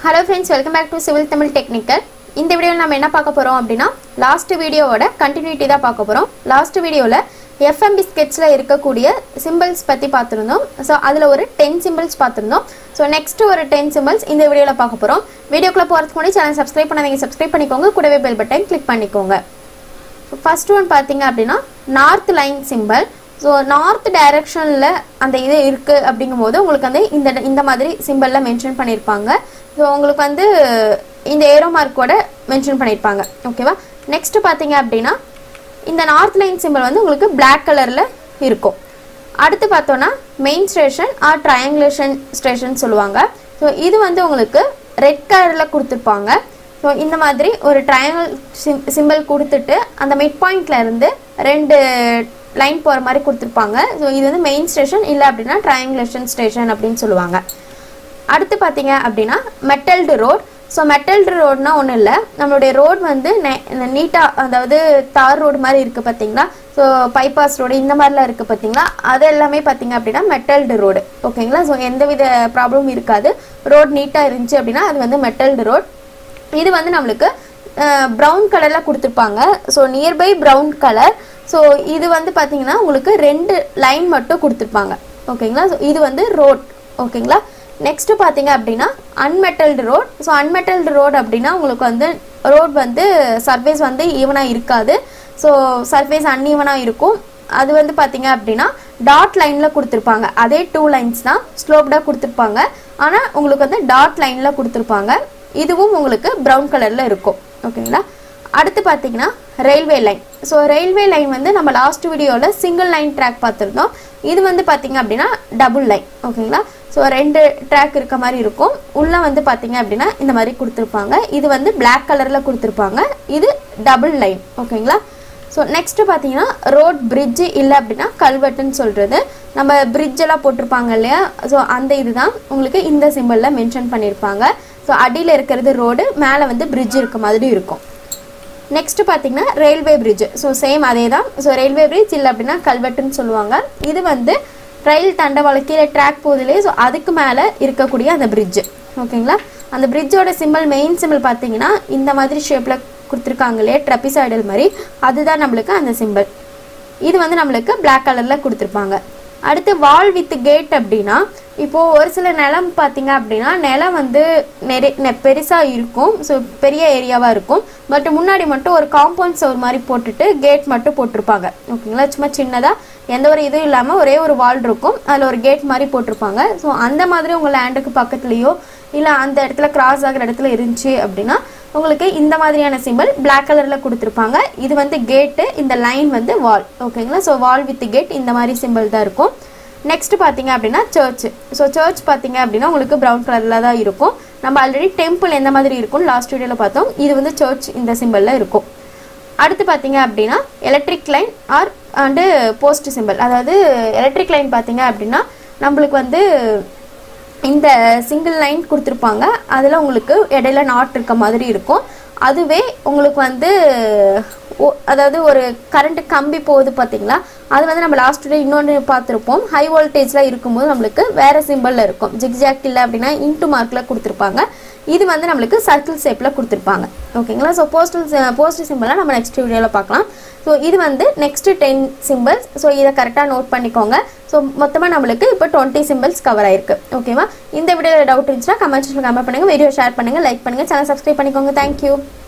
hello friends welcome back to civil Tamil technical இந்த வீடியோவில் நம்ம என்ன பார்க்க போகிறோம் அப்படின்னா லாஸ்ட் வீடியோவோட கண்டினியூட்டி தான் பார்க்க போகிறோம் லாஸ்ட் வீடியோவில் எஃப்எம்பி ஸ்கெட்சில் இருக்கக்கூடிய சிம்பிள்ஸ் பற்றி பார்த்துருந்தோம் ஸோ அதில் ஒரு டென் சிம்பிள்ஸ் பார்த்துருந்தோம் ஸோ நெக்ஸ்ட் ஒரு டென் சிம்பிள்ஸ் இந்த வீடியோவில் பார்க்க போகிறோம் வீடியோக்குள்ளே போகிறதுக்கு முன்னாடி சேனல் சப்ஸ்கிரைப் பண்ணாதீங்க சப்ஸ்கிரைப் பண்ணிக்கோங்க கூடவே பெல் பட்டன் கிளிக் பண்ணிக்கோங்க ஃபர்ஸ்ட் ஒன் பார்த்தீங்க அப்படின்னா north line symbol so north டைரக்ஷனில் அந்த இது இருக்குது அப்படிங்கும்போது உங்களுக்கு வந்து இந்த இந்த மாதிரி சிம்பிளில் மென்ஷன் பண்ணியிருப்பாங்க ஸோ உங்களுக்கு வந்து இந்த ஏரோ மார்க்கோட மென்ஷன் பண்ணியிருப்பாங்க ஓகேவா நெக்ஸ்ட் பார்த்தீங்க அப்படின்னா இந்த நார்த் லைன் சிம்பிள் வந்து உங்களுக்கு Black கலரில் இருக்கும் அடுத்து பார்த்தோன்னா main station or triangulation station சொல்லுவாங்க ஸோ இது வந்து உங்களுக்கு ரெட் கலரில் கொடுத்துருப்பாங்க ஸோ இந்த மாதிரி ஒரு ட்ரையாங்கிள் சிம் சிம்பிள் கொடுத்துட்டு அந்த மிட் பாயிண்ட்ல இருந்து ரெண்டு லைன் போகிற மாதிரி கொடுத்துருப்பாங்க ஸோ இது வந்து மெயின் ஸ்டேஷன் இல்லை அப்படின்னா ட்ரையாங்குலேஷன் ஸ்டேஷன் அப்படின்னு சொல்லுவாங்க அடுத்து பார்த்தீங்க அப்படின்னா மெட்டல்டு ரோட் ஸோ மெட்டல்டு ரோட்னா ஒன்றும் இல்லை நம்மளுடைய ரோட் வந்து நீட்டாக அதாவது தார் ரோடு மாதிரி இருக்குது பார்த்தீங்களா ஸோ பைபாஸ் ரோடு இந்த மாதிரிலாம் இருக்குது பார்த்தீங்களா அது எல்லாமே பார்த்தீங்க அப்படின்னா மெட்டல்டு ரோடு ஓகேங்களா ஸோ எந்தவித ப்ராப்ளமும் இருக்காது ரோட் நீட்டாக இருந்துச்சு அப்படின்னா அது வந்து மெட்டல்டு ரோட் இது வந்து நம்மளுக்கு ப்ரௌன் கலரில் கொடுத்துருப்பாங்க so nearby brown colour so இது வந்து பார்த்தீங்கன்னா உங்களுக்கு ரெண்டு லைன் மட்டும் கொடுத்துருப்பாங்க ஓகேங்களா ஸோ இது வந்து ரோட் ஓகேங்களா நெக்ஸ்ட் பார்த்தீங்க அப்படின்னா unmetalled road so unmetalled road அப்படின்னா உங்களுக்கு வந்து ரோட் வந்து சர்ஃபேஸ் வந்து ஈவனாக இருக்காது ஸோ சர்ஃபேஸ் அன்ஈவனாக இருக்கும் அது வந்து பார்த்தீங்க அப்படின்னா டாட் லைனில் கொடுத்துருப்பாங்க அதே டூ லைன்ஸ் தான் ஸ்லோப்டாக கொடுத்துருப்பாங்க ஆனால் உங்களுக்கு வந்து டாட் லைனில் கொடுத்துருப்பாங்க இதுவும் உங்களுக்கு ப்ரௌன் கலரில் இருக்கும் ஓகேங்களா அடுத்து பார்த்தீங்கன்னா railway line so railway line வந்து நம்ம லாஸ்ட் வீடியோவில் சிங்கிள் லைன் ட்ராக் பார்த்துருந்தோம் இது வந்து பார்த்தீங்க அப்படின்னா டபுள் லைன் ஓகேங்களா ஸோ ரெண்டு ட்ராக் இருக்க மாதிரி இருக்கும் உள்ளே வந்து பார்த்தீங்க அப்படின்னா இந்த மாதிரி கொடுத்துருப்பாங்க இது வந்து Black கலரில் கொடுத்துருப்பாங்க இது டபுள் லைன் ஓகேங்களா ஸோ நெக்ஸ்ட் பார்த்தீங்கன்னா ரோட் பிரிட்ஜு இல்லை அப்படின்னா கல்வெட்டுன்னு சொல்கிறது நம்ம bridge எல்லாம் போட்டிருப்பாங்க இல்லையா ஸோ அந்த இதுதான் உங்களுக்கு இந்த சிம்பிளில் மென்ஷன் பண்ணியிருப்பாங்க ஸோ அடியில் இருக்கிறது ரோடு மேலே வந்து பிரிட்ஜ் இருக்க மாதிரி இருக்கும் நெக்ஸ்ட் பார்த்தீங்கன்னா ரயில்வே பிரிட்ஜ் ஸோ சேம் அதே தான் ஸோ ரயில்வே பிரிட்ஜ் இல்லை அப்படின்னா கல்வெட்டுன்னு சொல்லுவாங்க இது வந்து ரயில் தண்டவாளம் கீழே ட்ராக் போகுதுலேயே ஸோ அதுக்கு மேலே இருக்கக்கூடிய அந்த பிரிட்ஜ் ஓகேங்களா அந்த பிரிட்ஜோட சிம்பிள் மெயின் சிம்பிள் பார்த்தீங்கன்னா இந்த மாதிரி ஷேப்பில் கொடுத்துருக்காங்க இல்லையா ட்ரபிசாய்டல் மாதிரி அதுதான் நம்மளுக்கு அந்த சிம்பிள் இது வந்து நம்மளுக்கு Black கலரில் கொடுத்துருப்பாங்க அடுத்து வால் வித் கேட் அப்படின்னா இப்போது ஒரு சில நிலம் பார்த்தீங்க அப்படின்னா நிலம் வந்து நிறைய பெருசாக இருக்கும் ஸோ பெரிய ஏரியாவாக இருக்கும் பட் முன்னாடி மட்டும் ஒரு காம்பவுண்ட் ஒரு மாதிரி போட்டுட்டு கேட் மட்டும் போட்டிருப்பாங்க ஓகேங்களா சும்மா சின்னதாக எந்த ஒரு இதுவும் இல்லாமல் ஒரே ஒரு வால் இருக்கும் அதில் ஒரு கேட் மாதிரி போட்டிருப்பாங்க ஸோ அந்த மாதிரி உங்கள் லேண்டுக்கு பக்கத்துலேயோ இல்லை அந்த இடத்துல கிராஸ் ஆகிற இடத்துல இருந்துச்சு அப்படின்னா உங்களுக்கு இந்த மாதிரியான சிம்பிள் Black கலரில் கொடுத்துருப்பாங்க இது வந்து கேட்டு இந்த லைன் வந்து வால் ஓகேங்களா ஸோ வால் வித் கேட் இந்த மாதிரி சிம்பிள் தான் இருக்கும் நெக்ஸ்ட் பார்த்தீங்க அப்படின்னா சர்ச் ஸோ சர்ச் பார்த்தீங்க அப்படின்னா உங்களுக்கு ப்ரௌன் கலரில் தான் இருக்கும் நம்ம ஆல்ரெடி டெம்பிள் எந்த மாதிரி இருக்கும்னு லாஸ்ட் வீடியோவில் பார்த்தோம் இது வந்து சர்ச் இந்த சிம்பிளில் இருக்கும் அடுத்து பார்த்தீங்க அப்படின்னா electric line or and post symbol அதாவது எலக்ட்ரிக் லைன் பார்த்தீங்க அப்படின்னா நம்மளுக்கு வந்து இந்த சிங்கிள் லைன் கொடுத்துருப்பாங்க அதில் உங்களுக்கு இடையில நாட் இருக்க மாதிரி இருக்கும் அதுவே உங்களுக்கு வந்து ஒ- அதாவது ஒரு கரண்ட் கம்பி போகுது பார்த்தீங்களா அது வந்து நம்ம லாஸ்ட் டே இன்னொன்று பார்த்துருப்போம் ஹை வோல்டேஜில் இருக்கும்போது நம்மளுக்கு வேறு சிம்பிளில் இருக்கும் ஜிக்ஜாக் இல்லை அப்படின்னா இன்ட்டு மார்க்கில் கொடுத்துருப்பாங்க இது வந்து நம்மளுக்கு சர்க்கிள் ஷேப்பில் கொடுத்துருப்பாங்க ஓகேங்களா ஸோ போஸ்டல் போஸ்ட் சிம்பிளாக நம்ம நெக்ஸ்ட் வீடியோவில் பார்க்கலாம் ஸோ இது வந்து நெக்ஸ்ட் டென் சிம்பிள்ஸ் ஸோ இதை கரெக்டாக நோட் பண்ணிக்கோங்க ஸோ மொத்தமாக நம்மளுக்கு இப்போ டுவெண்ட்டி சிம்பிள்ஸ் கவர் ஆயிருக்கு ஓகேவா இந்த வீடியோவில் டவுட் இருந்துச்சுன்னா கமெண்ட் செக்ஷனில் கமெண்ட் பண்ணுங்கள் வீடியோ ஷேர் பண்ணுங்கள் லைக் பண்ணுங்கள் சேனல் சப்ஸ்கிரைப் பண்ணிக்கோங்க தேங்க்யூ